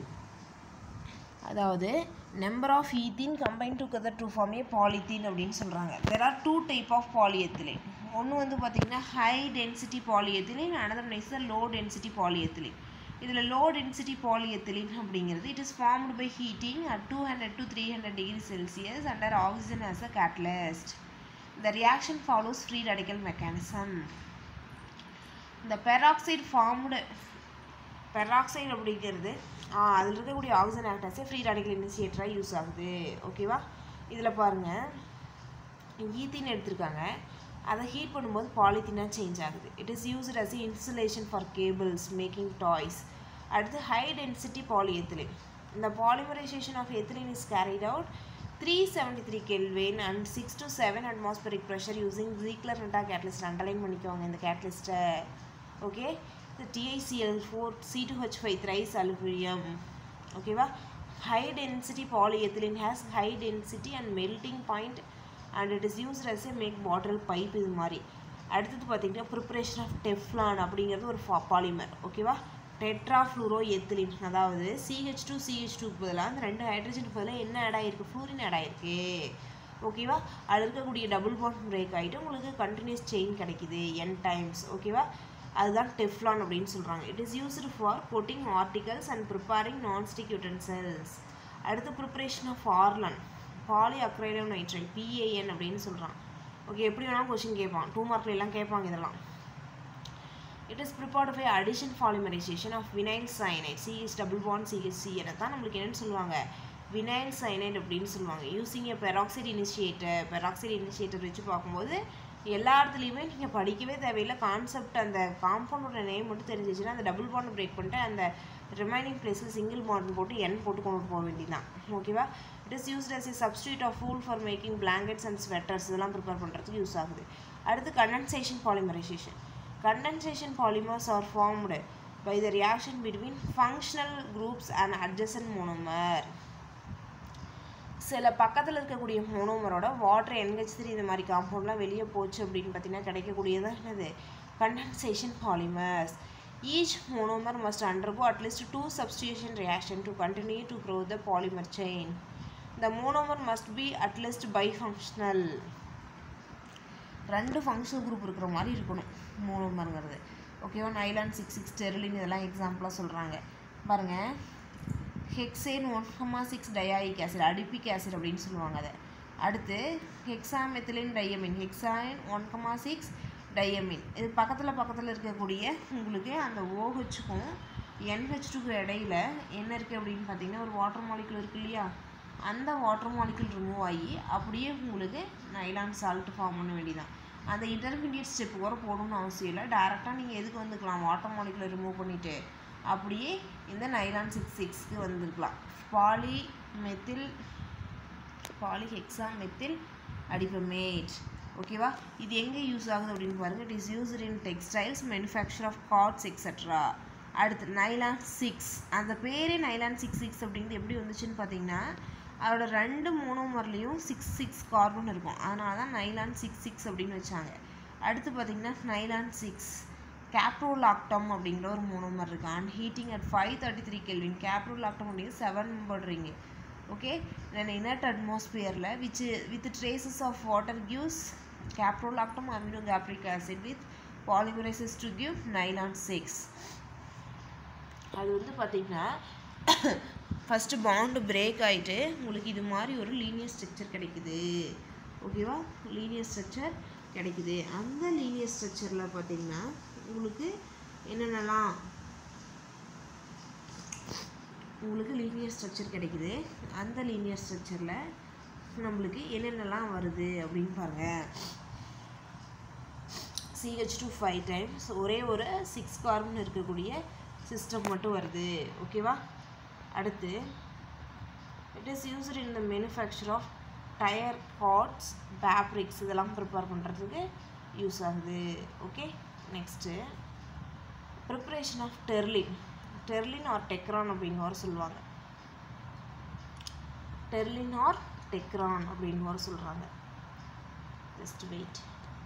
அதாவது number of ethene combine together to form a polythene அப்படின்னு சொல்கிறாங்க there are two type of polyethylene ஒன்று வந்து பார்த்திங்கன்னா high density polyethylene another next low density polyethylene இதில் low density polyethylene அப்படிங்கிறது it is formed by heating at two hundred to three hundred degree Celsius under oxygen as a catalyst the reaction follows free radical mechanism இந்த peroxide formed peroxide அப்படிங்கிறது அதில் இருக்கக்கூடிய oxygen acts as free radical இனிஷியேட்டராக use ஆகுது ஓகேவா இதில் பாருங்கள் ethene எடுத்திருக்காங்க அதை ஹீட் பண்ணும்போது பாலித்தீனாக சேஞ்ச் ஆகுது it is used as insulation for cables making toys அடுத்து ஹை டென்சிட்டி பாலிஎத்திலின் இந்த polymerisation of ethylene is carried out 373 Kelvin and 6 to 7 atmospheric pressure using Ziegler Natta catalyst underline பண்ணிக்கோங்க இந்த கேட்டலிஸ்ட்டை okay இந்த TiCl4 C2H5 thrice aluminium ஓகேவா high density polyethylene has high density and melting point and it is used as a make bottle pipe இது மாதிரி அடுத்தது பார்த்தீங்கன்னா preparation of Teflon அப்படிங்கிறது ஒரு பாலிமர் ஓகேவா டெட்ராஃப்ளூரோ எத்திலின் அதாவது சிஹெச் டூ சிஹெச் டூக்கு பதிலாக அந்த ரெண்டு ஹைட்ரஜனுக்கு பதிலாக என்ன ஆட் ஆகிருக்கு ஃப்ளூரின் ஆட் ஆகிருக்கு ஓகேவா அதில் இருக்கக்கூடிய டபுள் பாண்ட் பிரேக் ஆகிட்டு உங்களுக்கு கண்டினியூஸ் செயின் கிடைக்குது என் டைம்ஸ் ஓகேவா அதுதான் டெஃப்லான் அப்படின்னு சொல்கிறாங்க it is used for coating articles and preparing nonstick utensils அடுத்து preparation of Orlon polyacrylonitrile PAN அப்படின்னு சொல்கிறான் ஓகே எப்படி வேணாலும் கொஷின் கேட்பான் டூ மார்க்ல எல்லாம் கேட்பாங்க இதெல்லாம் it is prepared by addition polymerisation of vinyl cyanide CH double bond CHC N தான் நம்மளுக்கு என்னென்னு சொல்லுவாங்க வினைல் சைனைட் அப்படின்னு சொல்லுவாங்க using a peroxide initiator peroxide initiator வச்சு பார்க்கும்போது எல்லா இடத்துலையுமே நீங்கள் படிக்கவே தேவையில்லை கான்செப்ட் அந்த காம்பவுண்டோட நேம் மட்டும் தெரிஞ்சிச்சுன்னா அந்த டபுள் பாண்ட் பிரேக் பண்ணிட்டு அந்த ரிமைனிங் பிளேஸில் சிங்கிள் பாண்ட் போட்டு என் போட்டு கொண்டு போக வேண்டியதான் ஓகேவா it is used as a substitute of wool for making blankets and sweaters இதெல்லாம் ப்ரிப்பேர் பண்ணுறதுக்கு யூஸ் ஆகுது அடுத்து condensation polymerisation condensation polymers are formed by the reaction between functional groups and adjacent monomer சில பக்கத்தில் இருக்கக்கூடிய மோனோமரோட வாட்டர் என்ஹெச் த்ரீ இந்த மாதிரி காம்பவுண்ட்லாம் வெளியே போச்சு அப்படின்னு பார்த்தீங்கன்னா கிடைக்கக்கூடியது என்னது condensation polymers each monomer must undergo at least two substitution reaction to continue to grow the polymer chain the monomer must be at least bifunctional ரெண்டு ஃபங்க்ஷனல் குரூப் இருக்கிற மாதிரி இருக்கணும் மோனோமருங்கிறது ஓகேவா நைலான் சிக்ஸ் சிக்ஸ் டெர்லின் இதெல்லாம் எக்ஸாம்பிளாக சொல்கிறாங்க பாருங்கள் hexane one comma six dioic acid adipic acid அப்படின்னு சொல்லுவாங்க அதை அடுத்து hexamethylene diamine hexane one comma six diamine இது பக்கத்தில் பக்கத்தில் இருக்கக்கூடிய உங்களுக்கு அந்த ஓஹெச்சுக்கும் என்ஹெச் டூக்கு இடையில என்ன இருக்குது அப்படின்னு பார்த்தீங்கன்னா ஒரு வாட்டர் மாலிகுல் இருக்கு இல்லையா அந்த வாட்டர் மாலிகுல் ரிமூவ் ஆகி அப்படியே உங்களுக்கு நைலான் சால்ட் ஃபார்ம் பண்ண வேண்டியதான் அந்த இன்டர்மீடியட் ஸ்டெப் கூட போடணும்னு அவசியம் இல்லை டேரெக்டாக நீங்கள் எதுக்கு வந்துக்கலாம் வாட்டர் மாலிகுலை ரிமூவ் பண்ணிவிட்டு அப்படியே இந்த நைலான் சிக்ஸ் சிக்ஸ்க்கு வந்திருக்கலாம் poly methyl polyhexa methyl adipamide ஓகேவா இது எங்கே யூஸ் ஆகுது அப்படின்னு பாருங்கள் it is used in textiles manufacture of cords et cetera அடுத்து நைலான் சிக்ஸ் அந்த பேரே நைலான் சிக்ஸ் சிக்ஸ் அப்படிங்கிறது எப்படி வந்துச்சுன்னு பார்த்தீங்கன்னா அதோட ரெண்டு மோனோமர்லேயும் சிக்ஸ் சிக்ஸ் கார்பன் இருக்கும் அதனால தான் நைலான் சிக்ஸ் சிக்ஸ் அப்படின்னு வச்சாங்க அடுத்து பார்த்தீங்கன்னா நைலான் சிக்ஸ் கேப்ரோலாக்டம் அப்படிங்கிற ஒரு மோனோமர் இருக்கு and heating at five thirty three kelvin caprolactam அப்படிங்கிறது செவன் போடுறீங்க ஓகே தென் இனர்ட் அட்மாஸ்பியரில் which with traces of water gives caprolactam amino caproic acid with polymerises to give nylon six அது வந்து பார்த்திங்கன்னா first bond break ஆகிட்டு உங்களுக்கு இது மாதிரி ஒரு லீனியர் ஸ்ட்ரக்சர் கிடைக்குது ஓகேவா லீனியர் ஸ்ட்ரக்சர் கிடைக்குது அந்த லீனியர் ஸ்ட்ரக்சரில் பார்த்தீங்கன்னா உங்களுக்கு என்னென்னலாம் உங்களுக்கு லீனியர் ஸ்ட்ரக்சர் கிடைக்குது அந்த லீனியர் ஸ்ட்ரக்சரில் நம்மளுக்கு என்னென்னலாம் வருது அப்படின்னு பாருங்கள் சிஹெச் டூ ஃபைவ் டைம்ஸ் ஒரே ஒரு சிக்ஸ் கார்பன் இருக்கக்கூடிய சிஸ்டம் மட்டும் வருது ஓகேவா அடுத்து it is used in the manufacture of tyre cords fabrics இதெல்லாம் ப்ரிப்பேர் பண்ணுறதுக்கு யூஸ் ஆகுது okay next preparation of terylene terylene or Dacron அப்படின்னு வர சொல்லுவாங்க டெர்லின் ஆர் டெக்ரான் அப்படின்னு வர சொல்கிறாங்க ஜஸ்ட் வெயிட்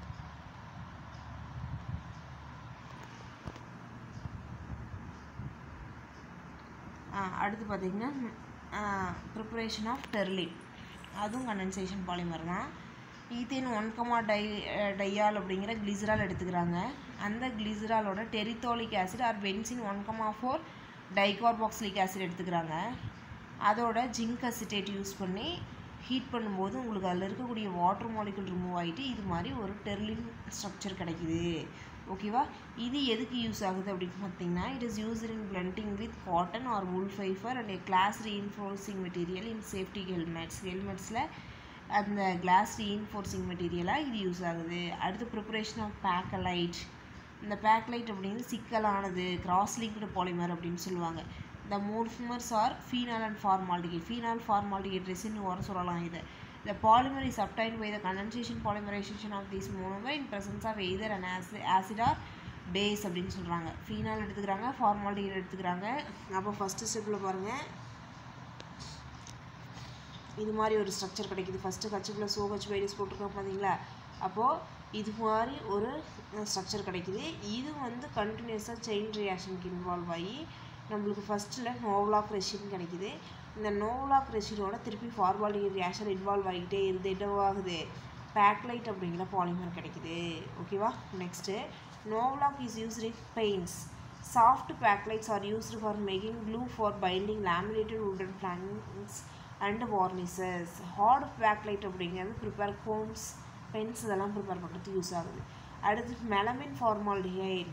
அடுத்து பார்த்திங்கன்னா ப்ரிப்பரேஷன் ஆஃப் டெர்லின் அதுவும் கண்டென்சேஷன் பாலிமர் தான் ethane one comma di diol அப்படிங்கிற கிளிசரால் எடுத்துக்கிறாங்க அந்த கிளிசராலோட terephthalic acid or benzene one comma four dicarboxylic acid எடுத்துக்கிறாங்க அதோட ஜிங்க் அசிட்டேட் யூஸ் பண்ணி ஹீட் பண்ணும்போது உங்களுக்கு அதில் இருக்கக்கூடிய வாட்டர் மாலிகுல் ரிமூவ் ஆகிட்டு இது மாதிரி ஒரு டெர்லின் ஸ்ட்ரக்சர் கிடைக்குது ஓகேவா இது எதுக்கு யூஸ் ஆகுது அப்படின்னு பார்த்தீங்கன்னா it is use in blending with cotton or wool fibre and a glass reinforcing material in safety helmets ஹெல்மெட்ஸில் அந்த கிளாஸ் ரீஇன்ஃபோர்சிங் மெட்டீரியலாக இது யூஸ் ஆகுது அடுத்து ப்ரிப்பரேஷன் ஆஃப் பேக்கலைட் இந்த பேக்லைட் அப்படிங்கிறது சிக்கலானது கிராஸ் லிங்க்டு பாலிமர் அப்படின்னு சொல்லுவாங்க இந்த monomers are phenol and formaldehyde phenol formaldehyde ரெசின்னு வர சொல்லலாம் இதை The polymer is obtained by the condensation polymerization of this monomer in presence of either an acid, acid or base அப்படின்னு சொல்கிறாங்க ஃபீனால் எடுத்துக்கிறாங்க ஃபார்மாலிட்டிகேட் எடுத்துக்கிறாங்க அப்போ ஃபஸ்ட்டு ஸ்டெப்பில் பாருங்கள் இது மாதிரி ஒரு ஸ்ட்ரக்சர் கிடைக்குது ஃபஸ்ட்டு கச்சு ப்ளஸ் ஓஹெச் பைடிஸ் போட்டிருக்கோம் பார்த்தீங்களா அப்போது இது மாதிரி ஒரு ஸ்ட்ரக்சர் கிடைக்குது இது வந்து கண்டினியூஸாக செயின் ரியாக்ஷனுக்கு இன்வால்வ் ஆகி நம்மளுக்கு ஃபஸ்ட்டில் நோவலாக் ரெஷின் கிடைக்குது இந்த நோவலாக் ரெஷினோட திருப்பி ஃபார்மாலிட்டி ரியாக்ஷன் இன்வால்வ் ஆகிக்கிட்டே இருந்து என்னவாகுது பேக்லைட் அப்படிங்கிற பாலிமர் கிடைக்குது ஓகேவா next novolac is used in paints soft bakelites are used for making glue for binding laminated wooden planks and varnishes hard bakelite அப்படிங்கிறது ப்ரிப்பேர் கோம்ஸ் பென்ஸ் இதெல்லாம் ப்ரிப்பேர் பண்ணுறதுக்கு use ஆகுது அடுத்து melamine formaldehyde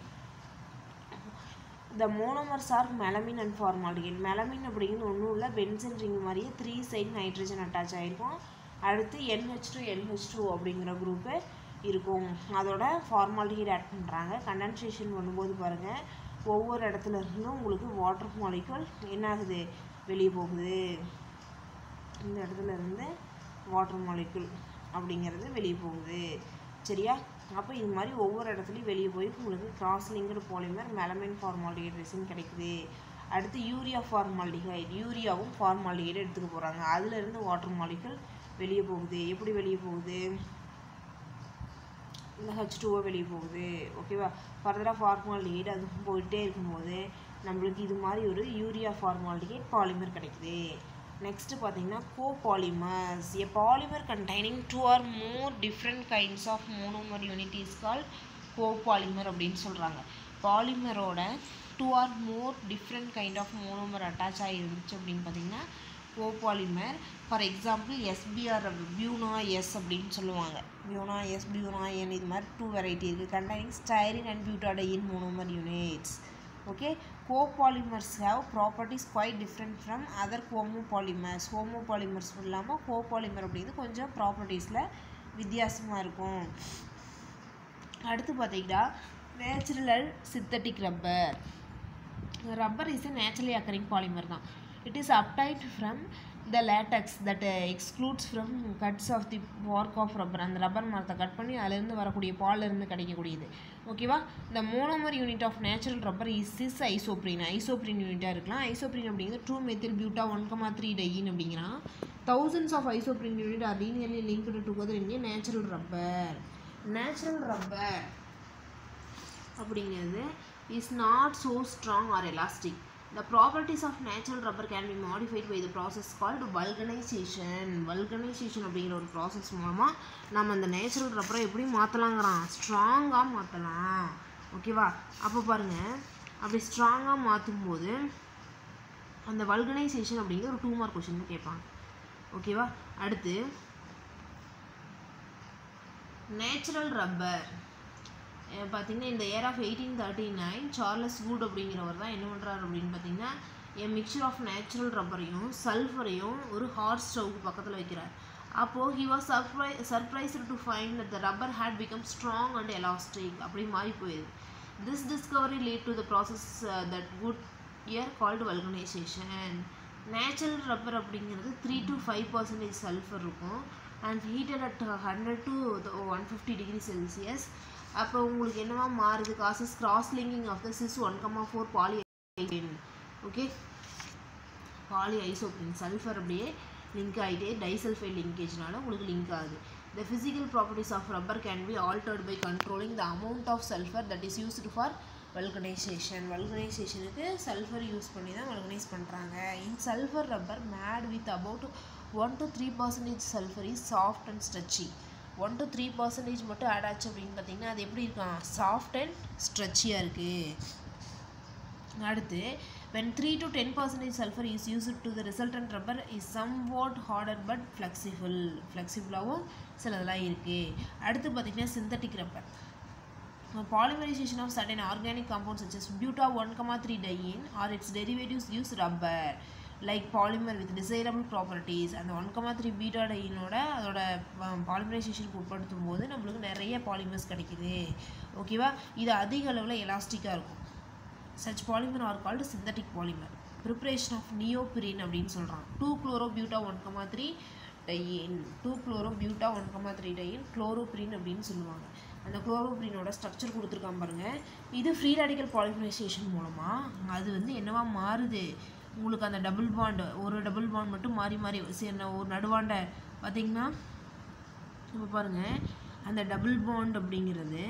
the monomers are melamine and formaldehyde melamine அப்படிங்கிறது ஒன்றும் இல்லை benzene ring மாதிரியே three side nitrogen attach ஆகிருக்கும் அடுத்து என்ஹெச் டூ என்ஹெச் டூ அப்படிங்கிற குரூப்பு இருக்கும் அதோட ஃபார்மாலிட்டிஹைட் ஆட் பண்ணுறாங்க கண்டென்சேஷன் பண்ணும்போது பாருங்கள் ஒவ்வொரு இடத்துல இருந்தும் உங்களுக்கு வாட்டர் மாலிகுல் என்ன ஆகுது வெளியே போகுது இந்த இடத்துல இருந்து வாட்டர் மாலிகுல் அப்படிங்கிறது வெளியே போகுது சரியா அப்போ இது மாதிரி ஒவ்வொரு இடத்துலையும் வெளியே போய் உங்களுக்கு cross linked polymer melamine formaldehyde resin கிடைக்குது அடுத்து யூரியா ஃபார்மாலிஹைட் யூரியாவும் ஃபார்மாலிஹைடு எடுத்துக்க போகிறாங்க அதுலேருந்து வாட்டர் மாலிகுல் வெளியே போகுது எப்படி வெளியே போகுது இந்த ஹெச் டூஓ வெளியே போகுது ஓகேவா ஃபர்தராக ஃபார்மாலிஹைட் அது போயிட்டே இருக்கும்போது நம்மளுக்கு இது மாதிரி ஒரு யூரியா ஃபார்மாலிஹைட் பாலிமர் கிடைக்குது நெக்ஸ்ட் பார்த்தீங்கன்னா copolymers a polymer containing two or more different kinds of monomer unit is call copolymer அப்படின்னு சொல்கிறாங்க பாலிமரோட two or more different kind of monomer attach ஆகிருந்துச்சு அப்படின்னு பார்த்தீங்கன்னா copolymer for example SBR Buna S அப்படின்னு சொல்லுவாங்க பியூனா எஸ் பியூனா என் இது மாதிரி டூ வெரைட்டி இருக்குது containing styrene and butadiene monomer units okay copolymers have properties quite different from other ஹோமோபாலிமர்ஸ் homopolymers இல்லாமல் copolymer அப்படிங்கிறது கொஞ்சம் ப்ராப்பர்ட்டிஸில் வித்தியாசமாக இருக்கும் அடுத்து பார்த்தீங்கன்னா natural synthetic rubber rubber is a naturally occurring polymer தான் it is obtained from the latex that excludes from cuts of the work of rubber அந்த ரப்பர் மரத்தை கட் பண்ணி அதுலேருந்து வரக்கூடிய பாலிருந்து கிடைக்கக்கூடியது ஓகேவா இந்த monomer unit of natural rubber is is isoprene isoprene யூனிட்டாக இருக்கலாம் ஐசோப்ரின் அப்படிங்கிறது two methyl buta one comma three diene அப்படிங்கிறான் thousands of isoprene unit are linearly linked together in a natural rubber natural rubber அப்படிங்கிறது is not so strong or elastic the properties of natural rubber can be modified by the process called vulcanization vulcanization அப்படிங்கிற ஒரு process மூலமாக நம்ம அந்த natural ரப்பரை எப்படி மாற்றலாங்கிறான் ஸ்ட்ராங்காக மாற்றலாம் ஓகேவா அப்போ பாருங்கள் அப்படி ஸ்ட்ராங்காக மாற்றும் போது அந்த வல்கனைசேஷன் அப்படிங்கிற ஒரு டூ மார்க் கொஷின் கேட்பாங்க ஓகேவா அடுத்து நேச்சுரல் ரப்பர் பார்த்தீங்கன்னா இந்த year of eighteen thirty nine Charles Good அப்படிங்கிறவர் தான் என்ன பண்ணுறாரு அப்படின்னு பார்த்தீங்கன்னா எ மிக்சர் ஆஃப் நேச்சுரல் ரப்பரையும் சல்ஃபரையும் ஒரு ஹாட் ஸ்டவ்க்கு பக்கத்தில் வைக்கிறார் அப்போது he was surprise surprised to find that the rubber had become strong and elastic அப்படி மாறி போயிடுது this discovery lead to the process that Goodyear called vulcanization natural rubber அப்படிங்கிறது three to five percentage sulphur இருக்கும் and heated at hundred to one fifty degree Celsius அப்போ உங்களுக்கு என்னவா மாறுது causes cross linking of the cis one comma four poly okay poly isoprene sulphur அப்படியே link ஆகிட்டே disulphide லிங்கேஜ்னால உங்களுக்கு லிங்க் ஆகுது the physical properties of rubber can be altered by controlling the amount of sulphur that is used for vulcanization வல்கனைசேஷனுக்கு sulphur use பண்ணி தான் vulcanize பண்ணுறாங்க in sulphur rubber made with about one to three percentage sulphur is soft and stretchy one to three percentage மட்டும் add ஆச்சு அப்படின்னு பார்த்தீங்கன்னா அது எப்படி இருக்கான் சாஃப்ட் அண்ட் ஸ்ட்ரெச்சியாக இருக்குது அடுத்து when three to ten percentage sulphur is use to the resultant rubber is somewhat harder but flexible ஃப்ளெக்சிபிளாகவும் சிலதெல்லாம் இருக்குது அடுத்து பார்த்திங்கன்னா synthetic rubber polymerization of certain organic compounds such as buta 1,3 diene or its derivatives use rubber like polymer with desirable properties அந்த one comma three beta டைனோட அதோட பாலிமரைசேஷனுக்கு உட்படுத்தும் போது நம்மளுக்கு நிறைய பாலிமர்ஸ் கிடைக்குது ஓகேவா இது அதிக அளவில் எலாஸ்டிக்காக இருக்கும் such polymer are called synthetic polymer preparation of neoprene அப்படின்னு சொல்கிறான் two chloro buta one comma three diene two chloro buta one comma three diene chloroprene அப்படின்னு சொல்லுவாங்க அந்த குளோரோபிரினோட ஸ்ட்ரக்சர் கொடுத்துருக்கான் பாருங்கள் இது ஃப்ரீ ரேடிக்கல் பாலிமரைசேஷன் மூலமாக அது வந்து என்னவா மாறுது உங்களுக்கு அந்த டபுள் பாண்ட் ஒரு டபுள் பாண்ட் மட்டும் மாறி மாறி சரி ஒரு நடுவாண்ட பார்த்தீங்கன்னா இப்போ பாருங்கள் அந்த டபுள் பாண்ட் அப்படிங்கிறது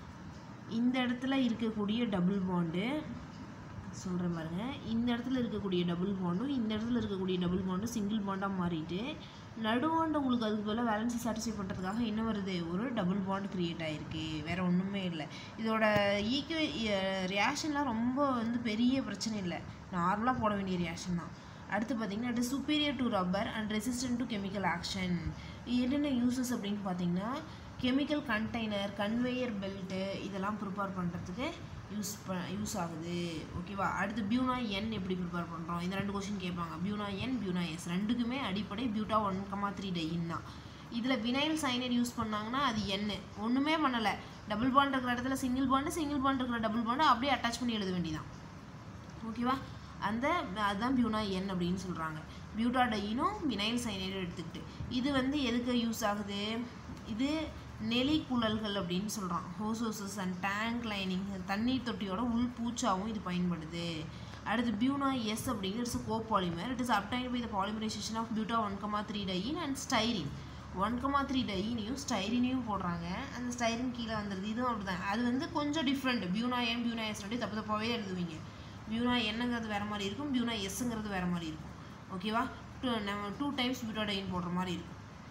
இந்த இடத்துல இருக்கக்கூடிய டபுள் பாண்டு சொல்கிறேன் பாருங்க இந்த இடத்துல இருக்கக்கூடிய டபுள் பாண்டும் இந்த இடத்துல இருக்கக்கூடிய டபுள் பாண்டும் சிங்கிள் பாண்டாக மாறிட்டு நடுவாண்டு உங்களுக்கு அதுக்கு பதிலாக பேலன்ஸை சாட்டிஸ்ஃபை பண்ணுறதுக்காக என்ன வருது ஒரு டபுள் பாண்ட் க்ரியேட் ஆகிருக்கு வேறு ஒன்றுமே இல்லை இதோட ஈக்குவ ரியாக்ஷன்லாம் ரொம்ப வந்து பெரிய பிரச்சனை இல்லை நார்மலாக போட வேண்டிய ரியாக்ஷன் தான் அடுத்து பார்த்தீங்கன்னா it is superior to rubber and resistant to chemical action என்னென்ன யூசஸ் அப்படின்னு பார்த்தீங்கன்னா கெமிக்கல் கண்டெய்னர் கன்வேயர் பெல்ட்டு இதெல்லாம் ப்ரிப்பேர் பண்ணுறதுக்கு யூஸ் ப யூஸ் ஆகுது ஓகேவா அடுத்து பியூனா என் எப்படி ப்ரிப்பேர் பண்ணுறோம் இந்த ரெண்டு கொஷின் கேட்பாங்க பியூனா என் பியூனா எஸ் ரெண்டுக்குமே அடிப்படை buta one comma three diene தான் இதில் வினைல் சைனைட் யூஸ் பண்ணாங்கன்னா அது என் ஒன்றுமே பண்ணலை டபுள் பாண்ட் இருக்கிற இடத்துல சிங்கிள் பாண்டு சிங்கிள் பாண்ட் இருக்கிற டபுள் பாண்டு அப்படியே அட்டாச் பண்ணி எழுத வேண்டியதான் ஓகேவா அந்த அதுதான் பியூனா என் அப்படின்னு சொல்கிறாங்க பியூட்டாடையினும் வினைல் சைனைடும் எடுத்துக்கிட்டு இது வந்து எதுக்கு யூஸ் ஆகுது இது நெலிக்குழல்கள் அப்படின்னு சொல்கிறான் ஹோசோசஸ் அண்ட் டேங்க் லைனிங் தண்ணீர் தொட்டியோட உள் பூச்சாவும் இது பயன்படுது அடுத்து பியூனா எஸ் அப்படிங்கிறது it's copolymer it is obtained by the polymerization of buta one comma three diene and styrene one comma three டைனையும் ஸ்டைரினையும் போடுறாங்க அந்த ஸ்டைரின் கீழே வந்துடுது இதுவும் அப்படிதான் அது வந்து கொஞ்சம் டிஃப்ரெண்ட் பியூனா என் பியூனா எஸ் ரெண்டு தப்பு தப்பாகவே எழுதுவீங்க பியூனா என்னங்கிறது வேறு மாதிரி இருக்கும் பியூனா எஸ்ஸுங்கிறது வேறு மாதிரி இருக்கும் ஓகேவா டூ நம்ம டூ டைம்ஸ் பியூட்டாடைன் போடுற மாதிரி இருக்கும்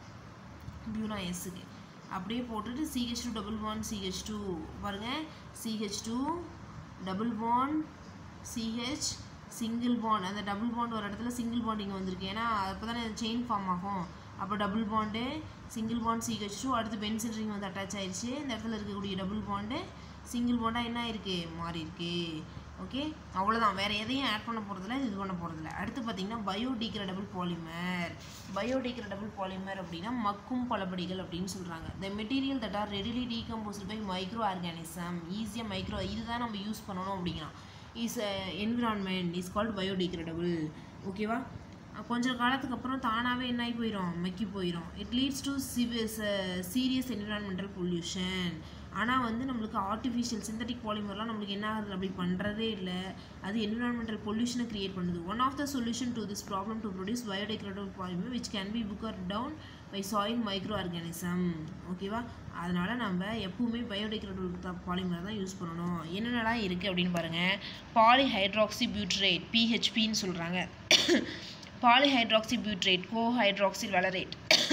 பியூனா எஸ்ஸுக்கு அப்படியே போட்டுட்டு CH two double one CH two பாருங்கள் CH two double bond CH single bond அந்த டபுள் பாண்ட் ஒரு இடத்துல சிங்கிள் பாண்ட் இங்கே வந்திருக்கு ஏன்னா அப்போ தானே செயின் ஃபார்ம் ஆகும் அப்போ double bond single bond CH two அடுத்து பென்சில் ரிங் வந்து அட்டாச் ஆயிடுச்சு இந்த இடத்துல இருக்கக்கூடிய டபுள் பாண்டு சிங்கிள் பாண்டாக என்ன ஆயிருக்கு மாறி இருக்கு ஓகே அவ்வளோதான் வேறு எதையும் ஆட் பண்ண போகிறதில்ல இது பண்ண போகிறதில்ல அடுத்து பார்த்தீங்கன்னா பயோடிகிரேடபிள் பாலிமர் பயோடிகிரேடபிள் பாலிமர் அப்படின்னா மக்கும் பலபடிகள் அப்படின்னு சொல்கிறாங்க the material that are readily decompose by micro organism ஈஸியாக மைக்ரோ இதுதான் நம்ம யூஸ் பண்ணணும் அப்படிங்கிறான் is environment is called biodegradable ஓகேவா கொஞ்ச காலத்துக்கு அப்புறம் தானாகவே என்ன ஆகி போயிடும் மக்கி போயிடும் it leads to serious environmental pollution ஆனால் வந்து நம்மளுக்கு ஆர்டிஃபிஷியல் சிந்தட்டிக் பாலிமர்லாம் நம்மளுக்கு என்ன ஆகுது அப்படி பண்ணுறதே இல்லை அது என்விரான்மெண்டல் பொல்யூஷனை க்ரியேட் பண்ணுது one of the solution to this problem to produce biodegradable polymer which can be broken down by soil micro organism ஓகேவா அதனால் நம்ம எப்பவுமே பயோடிகிரேடபிள் பாலிமர் தான் யூஸ் பண்ணணும் என்னென்னலாம் இருக்குது அப்படின்னு பாருங்கள் பாலிஹைட்ராக்சி பியூட்ரேட் பிஹெச்பின்னு சொல்கிறாங்க பாலிஹைட்ராக்சி பியூட்ரேட் கோஹைட்ராக்சில் வளரேட்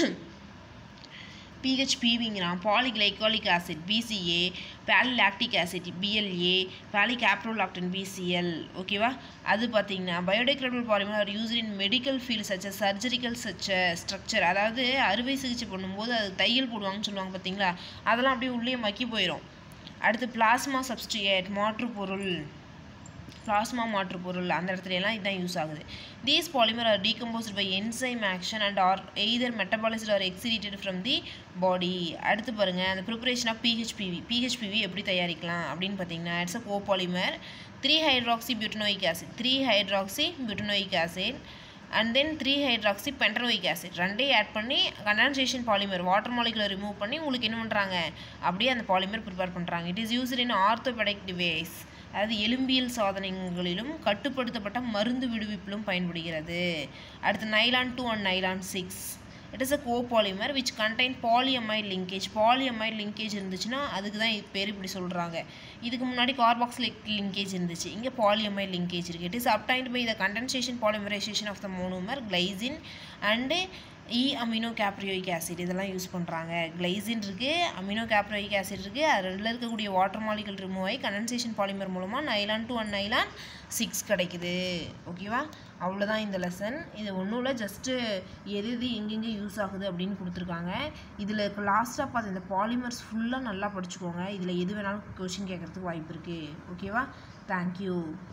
பிஹெச்பிவிங்கிறான் polyglycolic acid PCA polylactic acid PLA polycaprolactone PCL ஓகேவா அது பார்த்தீங்கன்னா biodegradable polymer are use in medical field such surgical suture structure அதாவது அறுவை சிகிச்சை பண்ணும்போது அது தையல் போடுவாங்கன்னு சொல்லுவாங்க பார்த்தீங்களா அதெல்லாம் அப்படியே உள்ளே மக்கி போயிடும் அடுத்து பிளாஸ்மா சப்ஸ்டியேட் மாற்று பொருள் பிளாஸ்மா மாற்று பொருள் அந்த இடத்துல எல்லாம் இதுதான் யூஸ் ஆகுது these polymer are decompose by enzyme action and are either metabolised or excreted from the body அடுத்து பாருங்கள் அந்த ப்ரிப்பரேஷன் ஆஃப் பிஹெச்பிவி பிஹெச்பிவி எப்படி தயாரிக்கலாம் அப்படின்னு பார்த்தீங்கன்னா it's a copolymer three hydroxy butanoic acid three hydroxy butanoic acid and then three hydroxy pentanoic acid ரெண்டையும் add பண்ணி condensation polymer water மாலிகுலை ரிமூவ் பண்ணி உங்களுக்கு என்ன பண்ணுறாங்க அப்படியே அந்த பாலிமர் ப்ரிப்பேர் பண்ணுறாங்க it is used in orthopaedic device அதாவது எலும்பியல் சாதனங்களிலும் கட்டுப்படுத்தப்பட்ட மருந்து விடுவிப்பிலும் பயன்படுகிறது அடுத்து nylon two and nylon six it is a copolymer which contain polyamide linkage polyamide linkage இருந்துச்சுன்னா அதுக்கு தான் இது பேர் இப்படி சொல்கிறாங்க இதுக்கு முன்னாடி கார்பாக்சிலிக் லிங்கேஜ் இருந்துச்சு இங்கே பாலியமைட் லிங்கேஜ் இருக்குது it is obtained by the condensation polymerization of the monomer glycine and இ அமினோ கேப்ரியோயிக் ஆசிட் இதெல்லாம் யூஸ் பண்ணுறாங்க கிளைசின் இருக்குது அமினோ கேப்ரியோயிக் ஆசிட் இருக்குது அதில் இருக்கக்கூடிய வாட்டர் மாலிகல் ரிமூவ் ஆகி கண்டென்சேஷன் பாலிமர் மூலமாக nylon two and nylon six கிடைக்குது ஓகேவா அவ்வளோதான் இந்த லெசன் இது ஒன்றும் இல்லை ஜஸ்ட்டு எது எது எங்கெங்கே யூஸ் ஆகுது அப்படின்னு கொடுத்துருக்காங்க இதில் இப்போ லாஸ்ட்டாக பார்த்து இந்த பாலிமர்ஸ் ஃபுல்லாக நல்லா படிச்சுக்கோங்க இதில் எது வேணாலும் கொஷின் கேட்குறதுக்கு வாய்ப்பு இருக்குது ஓகேவா தேங்க்யூ